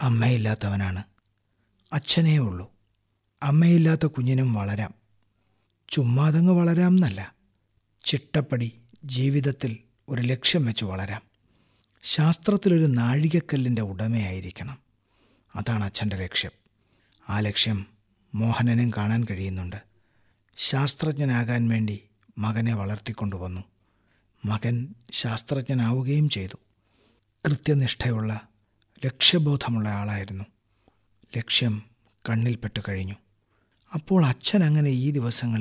അമ്മയില്ലാത്തവനാണ് അച്ഛനേ ഉള്ളൂ അമ്മയില്ലാത്ത കുഞ്ഞിനും വളരാം ചുമ്മാതങ്ങ് വളരാം എന്നല്ല ചിട്ടപ്പടി ജീവിതത്തിൽ ഒരു ലക്ഷ്യം വെച്ച് വളരാം ശാസ്ത്രത്തിലൊരു നാഴികക്കല്ലിൻ്റെ ഉടമയായിരിക്കണം അതാണ് അച്ഛൻ്റെ ലക്ഷ്യം ആ ലക്ഷ്യം മോഹനനും കാണാൻ കഴിയുന്നുണ്ട് ശാസ്ത്രജ്ഞനാകാൻ വേണ്ടി മകനെ വളർത്തിക്കൊണ്ടുവന്നു മകൻ ശാസ്ത്രജ്ഞനാവുകയും ചെയ്തു കൃത്യനിഷ്ഠയുള്ള ലക്ഷ്യബോധമുള്ള ആളായിരുന്നു ലക്ഷ്യം കണ്ണിൽപ്പെട്ടു കഴിഞ്ഞു അപ്പോൾ അച്ഛൻ അങ്ങനെ ഈ ദിവസങ്ങളിൽ